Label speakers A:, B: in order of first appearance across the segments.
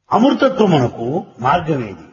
A: అమృతత్వమునకు మార్గం ఏది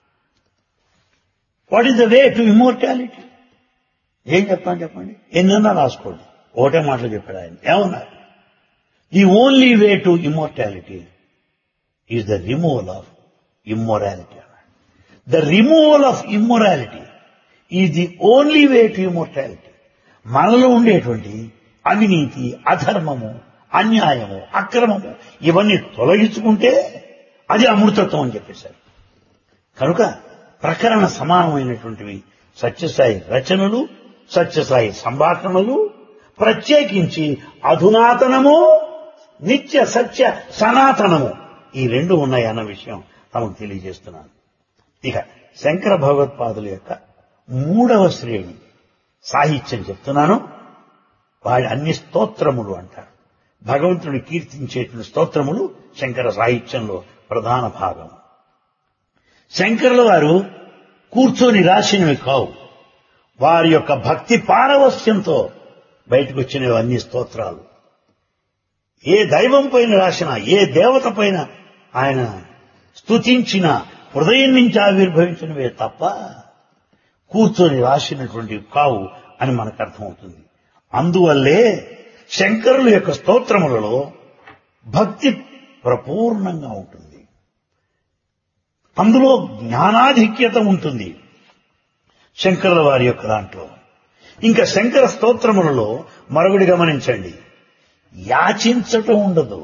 A: what is the way to immortality ఏం చెప్తాను చెప్పండి ఎన్నన్నా రాసుకోండి ఒకటే మాటలు చెప్పాడు ఆయన ఏమన్నారు the only way to immortality is the removal of immorality అన్నాడు the removal of immorality is the only way to immortality మనలో ఉండేటువంటి అవినీతి అధర్మము అన్యాయము అక్రమము ఇవన్నీ తొలగించుకుంటే అది అమృతత్వం అని చెప్పేశారు కనుక ప్రకరణ సమానమైనటువంటివి సత్యసాయి రచనలు సత్యసాయి సంభాషణలు ప్రత్యేకించి అధునాతనము నిత్య సత్య సనాతనము ఈ రెండు ఉన్నాయి అన్న విషయం తమకు తెలియజేస్తున్నాను ఇక శంకర భగవత్పాదుల యొక్క మూడవ శ్రేణి సాహిత్యం చెప్తున్నాను వాడి అన్ని స్తోత్రములు అంటారు భగవంతుని కీర్తించేటువంటి స్తోత్రములు శంకర సాహిత్యంలో ప్రధాన భాగం శంకరుల వారు కూర్చొని రాసినవి కావు వారి యొక్క భక్తి పారవస్యంతో బయటకు వచ్చినవి అన్ని స్తోత్రాలు ఏ దైవం పైన రాసినా ఏ దేవత పైన ఆయన స్తుతించిన హృదయం నుంచి ఆవిర్భవించినవే తప్ప కూర్చొని రాసినటువంటివి కావు అని మనకు అర్థమవుతుంది అందువల్లే శంకరుల యొక్క స్తోత్రములలో భక్తి ప్రపూర్ణంగా ఉంటుంది అందులో జ్ఞానాధిక్యత ఉంటుంది శంకరుల వారి యొక్క దాంట్లో ఇంకా శంకర స్తోత్రములలో మరొకటి గమనించండి యాచించటం ఉండదు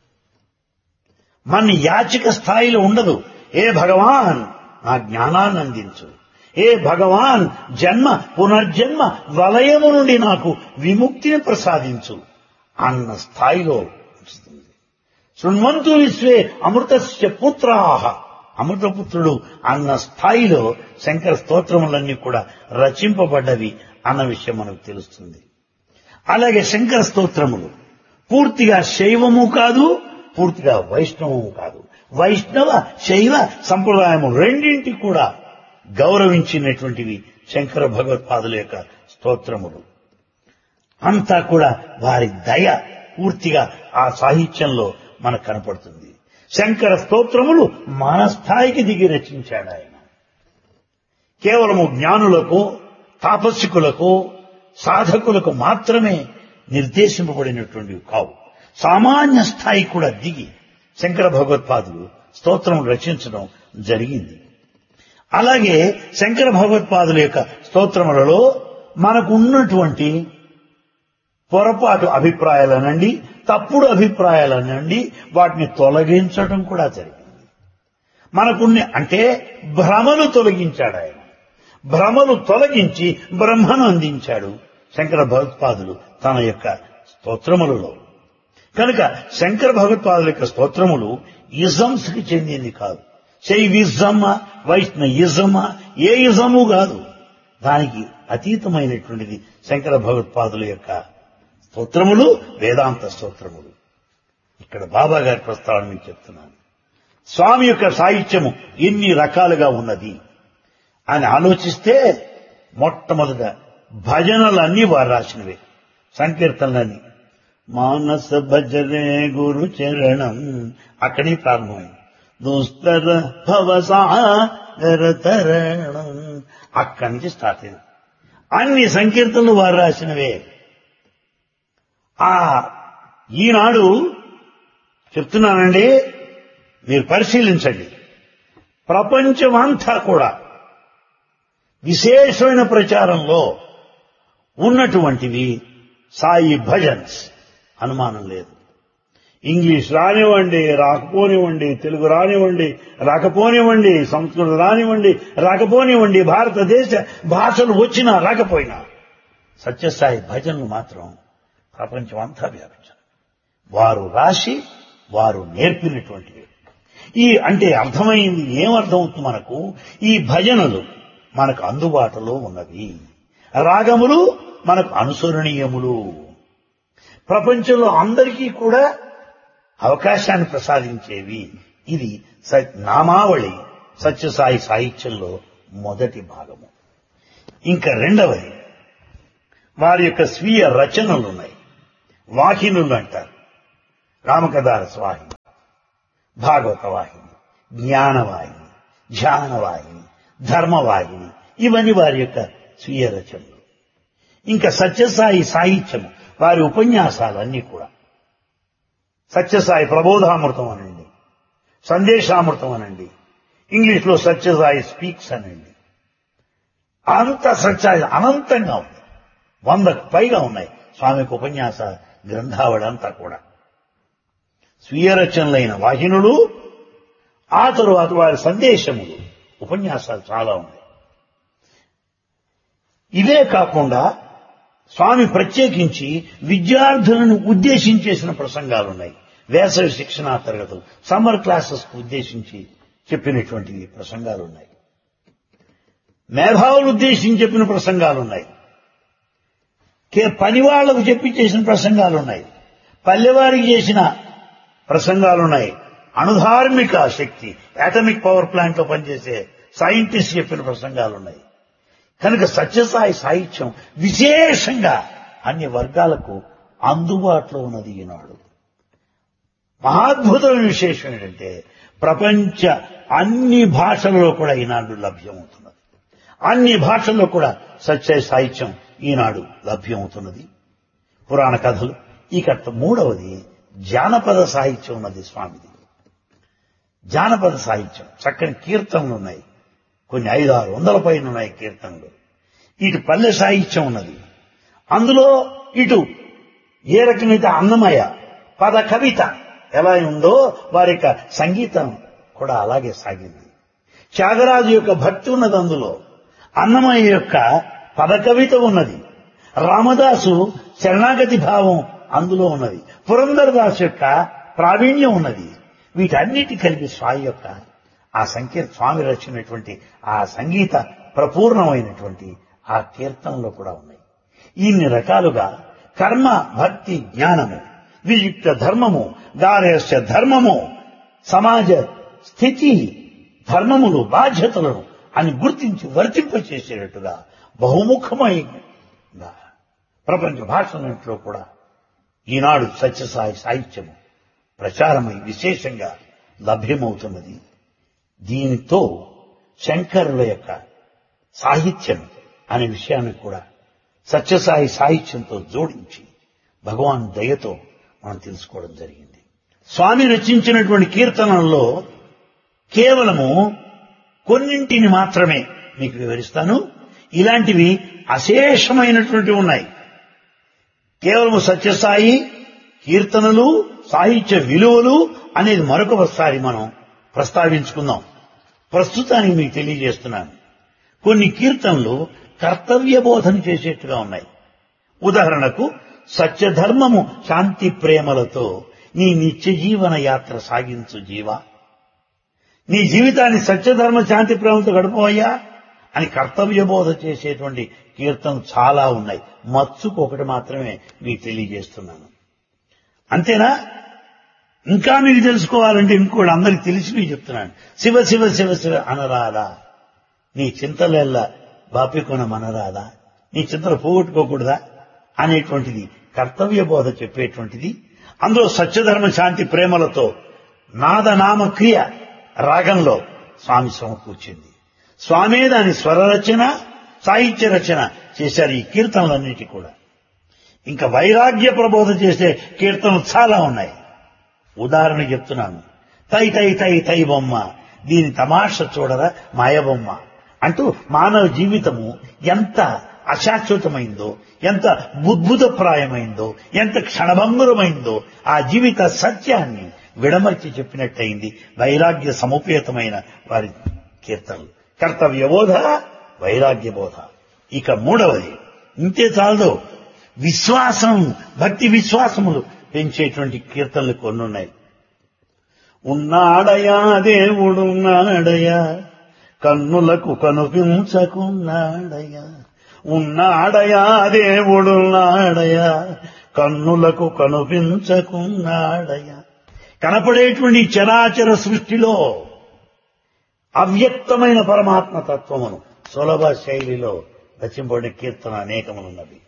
A: మన యాచిక స్థాయిలో ఉండదు ఏ భగవాన్ నా జ్ఞానాన్ని అందించు ఏ భగవాన్ జన్మ పునర్జన్మ వలయము నుండి నాకు విముక్తిని ప్రసాదించు అన్న స్థాయిలో ఉంచుతుంది శృణ్వంతు విశ్వే అమృతస్య పుత్రాహ అమృతపుత్రుడు అన్న స్థాయిలో శంకర స్తోత్రములన్నీ కూడా రచింపబడ్డవి అన్న విషయం మనకు తెలుస్తుంది అలాగే శంకర స్తోత్రములు పూర్తిగా శైవము కాదు పూర్తిగా వైష్ణవము కాదు వైష్ణవ శైవ సంప్రదాయము రెండింటి కూడా గౌరవించినటువంటివి శంకర భగవత్పాదుల యొక్క స్తోత్రములు అంతా కూడా వారి దయ పూర్తిగా ఆ సాహిత్యంలో మనకు కనపడుతుంది శంకర స్తోత్రములు మన స్థాయికి దిగి రచించాడు ఆయన కేవలము జ్ఞానులకు తాపస్సికులకు సాధకులకు మాత్రమే నిర్దేశింపబడినటువంటివి కావు సామాన్య స్థాయి కూడా దిగి శంకర భగవత్పాదులు స్తోత్రం రచించడం జరిగింది అలాగే శంకర భగవత్పాదుల యొక్క స్తోత్రములలో మనకు ఉన్నటువంటి పొరపాటు అభిప్రాయాలనండి తప్పుడు అభిప్రాయాలనండి వాటిని తొలగించడం కూడా జరిగింది మనకున్న అంటే భ్రమలు తొలగించాడు ఆయన భ్రమలు తొలగించి బ్రహ్మను అందించాడు శంకర భగవత్పాదులు తన యొక్క స్తోత్రములలో కనుక శంకర భగవత్పాదుల యొక్క స్తోత్రములు ఇజమ్స్ కి చెందింది కాదు శైవిజమ్మా వైష్ణయిజమా ఏ ఇజము కాదు దానికి అతీతమైనటువంటిది శంకర భగవత్పాదుల యొక్క స్తోత్రములు వేదాంత స్తోత్రములు ఇక్కడ బాబా గారి ప్రస్తావన మీకు చెప్తున్నాను స్వామి యొక్క సాహిత్యము ఎన్ని రకాలుగా ఉన్నది అని ఆలోచిస్తే మొట్టమొదట భజనలన్నీ వారు రాసినవే సంకీర్తనలన్నీ మానస భజనే గురు చరణం అక్కడి ప్రారంభమైంది దుస్తర భవసాగర తరణం అక్కడి నుంచి స్టార్ట్ అయింది అన్ని సంకీర్తనలు వారు రాసినవే ఆ ఈనాడు చెప్తున్నానండి మీరు పరిశీలించండి ప్రపంచమంతా కూడా విశేషమైన ప్రచారంలో ఉన్నటువంటివి సాయి భజన్స్ అనుమానం లేదు ఇంగ్లీష్ రానివ్వండి రాకపోనివ్వండి తెలుగు రానివ్వండి రాకపోనివ్వండి సంస్కృతం రానివ్వండి రాకపోనివ్వండి భారతదేశ భాషలు వచ్చినా రాకపోయినా సత్యసాయి భజనలు మాత్రం ప్రపంచం అంతా వ్యాపించారు వారు రాసి వారు నేర్పినటువంటివి ఈ అంటే అర్థమైంది ఏమర్థమవుతుంది మనకు ఈ భజనలు మనకు అందుబాటులో ఉన్నవి రాగములు మనకు అనుసరణీయములు ప్రపంచంలో అందరికీ కూడా అవకాశాన్ని ప్రసాదించేవి ఇది నామావళి సత్యసాయి సాహిత్యంలో మొదటి భాగము ఇంకా రెండవది వారి యొక్క స్వీయ రచనలు ఉన్నాయి వాహినులు అంటారు రామకదార స్వాహిని భాగవత వాహిని జ్ఞానవాహిని ధ్యానవాహిని ధర్మవాహిని ఇవన్నీ వారి యొక్క స్వీయ రచనలు ఇంకా సత్యసాయి సాహిత్యము వారి ఉపన్యాసాలన్నీ కూడా సత్యసాయి ప్రబోధామృతం అనండి సందేశామృతం అనండి ఇంగ్లీష్లో సత్యసాయి స్పీక్స్ అనండి అంత సత్యాయి అనంతంగా ఉంది వందకు పైగా ఉన్నాయి స్వామికి ఉపన్యాస గ్రంథావళంతా కూడా స్వీయ రచనలైన వాహినులు ఆ తరువాత వారి సందేశములు ఉపన్యాసాలు చాలా ఉన్నాయి ఇవే కాకుండా స్వామి ప్రత్యేకించి విద్యార్థులను ఉద్దేశించేసిన ప్రసంగాలు ఉన్నాయి వేసవి శిక్షణా తరగతులు సమ్మర్ క్లాసెస్ కు ఉద్దేశించి చెప్పినటువంటివి ప్రసంగాలు ఉన్నాయి మేధావులు ఉద్దేశించి చెప్పిన ప్రసంగాలు ఉన్నాయి కే పని వాళ్లకు చెప్పి చేసిన ప్రసంగాలు ఉన్నాయి పల్లెవారికి చేసిన ప్రసంగాలున్నాయి అణుధార్మిక శక్తి అటమిక్ పవర్ ప్లాంట్ లో పనిచేసే సైంటిస్ట్ చెప్పిన ప్రసంగాలున్నాయి కనుక సత్యసాయి సాహిత్యం విశేషంగా అన్ని వర్గాలకు అందుబాటులో ఉన్నది ఈనాడు మహాద్భుతమైన విశేషం ఏంటంటే ప్రపంచ అన్ని భాషలలో కూడా ఈనాడు లభ్యమవుతున్నది అన్ని భాషల్లో కూడా సత్య సాహిత్యం ఈనాడు లభ్యమవుతున్నది పురాణ కథలు ఇక మూడవది జానపద సాహిత్యం ఉన్నది స్వామిది జానపద సాహిత్యం చక్కని కీర్తనలు ఉన్నాయి కొన్ని ఐదు ఆరు వందల పైన ఉన్నాయి కీర్తనలు ఇటు పల్లె సాహిత్యం ఉన్నది అందులో ఇటు ఏ రకమైతే అన్నమయ పద కవిత ఎలా ఉందో వారి యొక్క సంగీతం కూడా అలాగే సాగింది త్యాగరాజు యొక్క భక్తి ఉన్నది అందులో అన్నమయ్య యొక్క పద కవిత ఉన్నది రామదాసు శరణాగతి భావం అందులో ఉన్నది పురంధరదాసు యొక్క ప్రావీణ్యం ఉన్నది వీటన్నిటి కలిపి స్వామి యొక్క ఆ సంకీర్ స్వామి రచించినటువంటి ఆ సంగీత ప్రపూర్ణమైనటువంటి ఆ కీర్తనలో కూడా ఉన్నాయి ఇన్ని రకాలుగా కర్మ భక్తి జ్ఞానము వియుక్త ధర్మము గార్యస్య ధర్మము సమాజ స్థితి ధర్మములు బాధ్యతలను అని గుర్తించి వర్తింపచేసేటట్టుగా బహుముఖమైన ప్రపంచ భాషలన్నింటిలో కూడా ఈనాడు సత్యసాయి సాహిత్యము ప్రచారమై విశేషంగా లభ్యమవుతున్నది దీనితో శంకరుల యొక్క సాహిత్యం అనే విషయాన్ని కూడా సత్యసాయి సాహిత్యంతో జోడించి భగవాన్ దయతో మనం తెలుసుకోవడం జరిగింది స్వామి రచించినటువంటి కీర్తనల్లో కేవలము కొన్నింటిని మాత్రమే మీకు వివరిస్తాను ఇలాంటివి అశేషమైనటువంటి ఉన్నాయి కేవలము సత్యసాయి కీర్తనలు సాహిత్య విలువలు అనేది మరొకసారి మనం ప్రస్తావించుకుందాం ప్రస్తుతానికి మీకు తెలియజేస్తున్నాను కొన్ని కీర్తనలు కర్తవ్య బోధన చేసేట్టుగా ఉన్నాయి ఉదాహరణకు సత్యధర్మము శాంతి ప్రేమలతో నీ నిత్య జీవన యాత్ర సాగించు జీవా నీ జీవితాన్ని సత్యధర్మ శాంతి ప్రేమతో గడపవయ్యా అని కర్తవ్య బోధ చేసేటువంటి కీర్తనలు చాలా ఉన్నాయి మచ్చుకు ఒకటి మాత్రమే మీకు తెలియజేస్తున్నాను అంతేనా ఇంకా మీకు తెలుసుకోవాలంటే ఇంకోటి అందరికి తెలిసి మీకు చెప్తున్నాను శివ శివ శివ శివ అనరాదా నీ చింతలెల్ల బాపికొన మనరాదా నీ చింతలు పోగొట్టుకోకూడదా అనేటువంటిది కర్తవ్య బోధ చెప్పేటువంటిది అందులో సత్యధర్మ శాంతి ప్రేమలతో నాదనామ క్రియ రాగంలో స్వామి సమకూర్చింది స్వామే దాని స్వర రచన సాహిత్య రచన చేశారు ఈ కీర్తనలన్నిటి కూడా ఇంకా వైరాగ్య ప్రబోధ చేసే కీర్తనలు చాలా ఉన్నాయి ఉదాహరణ చెప్తున్నాను తై తై తై తై బొమ్మ దీని తమాష చూడరా మాయబొమ్మ అంటూ మానవ జీవితము ఎంత అశాశ్వతమైందో ఎంత బుద్భుతప్రాయమైందో ఎంత క్షణభంగురమైందో ఆ జీవిత సత్యాన్ని విడమర్చి చెప్పినట్టయింది వైరాగ్య సముపేతమైన వారి కీర్తనలు కర్తవ్య బోధ వైరాగ్య బోధ ఇక మూడవది ఇంతే చాలదు విశ్వాసం భక్తి విశ్వాసములు పెంచేటువంటి కీర్తనలు కొన్ని ఉన్నాయి ఉన్నాడయా దేవుడున్నాడయా కన్నులకు కనుపించకున్నాడయా ఉన్నాడయా దేవుడున్నాడయా కన్నులకు కనుపించకున్నాడయా కనపడేటువంటి చరాచర సృష్టిలో అవ్యక్తమైన పరమాత్మ తత్వమును సులభ శైలిలో రచింపబడిన కీర్తన అనేకములున్నవి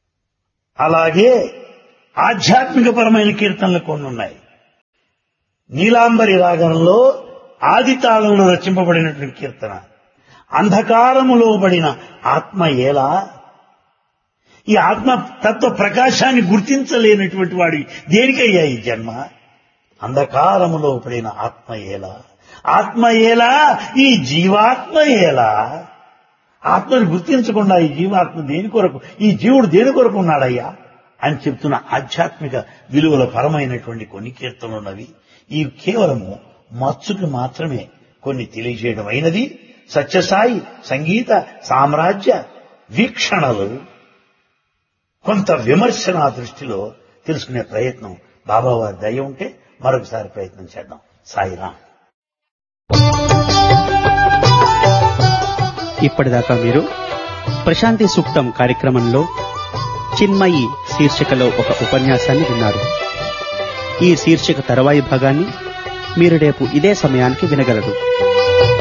A: అలాగే ఆధ్యాత్మికపరమైన కీర్తనలు కొన్ని ఉన్నాయి నీలాంబరి రాగంలో ఆది తాళంలో రచింపబడినటువంటి కీర్తన అంధకారములో పడిన ఆత్మ ఎలా ఈ ఆత్మ తత్వ ప్రకాశాన్ని గుర్తించలేనటువంటి వాడి దేనికయ్యా ఈ జన్మ అంధకారములో పడిన ఆత్మ ఎలా ఆత్మ ఎలా ఈ జీవాత్మ ఎలా ఆత్మను గుర్తించకుండా ఈ జీవాత్మ దేని కొరకు ఈ జీవుడు దేని కొరకు ఉన్నాడయ్యా అని చెప్తున్న ఆధ్యాత్మిక విలువల పరమైనటువంటి కొన్ని కీర్తనలు ఉన్నవి ఇవి కేవలము మత్సుకు మాత్రమే కొన్ని తెలియజేయడం అయినది సత్యసాయి సంగీత సామ్రాజ్య వీక్షణలు కొంత విమర్శన దృష్టిలో తెలుసుకునే ప్రయత్నం బాబావారి దయ ఉంటే మరొకసారి ప్రయత్నం చేద్దాం సాయిరాం
B: ఇప్పటిదాకా మీరు ప్రశాంతి సూక్తం కార్యక్రమంలో చిన్మయి శీర్షికలో ఒక ఉపన్యాసాన్ని విన్నారు ఈ శీర్షిక తరువాయి భాగాన్ని మీరు రేపు ఇదే సమయానికి వినగలరు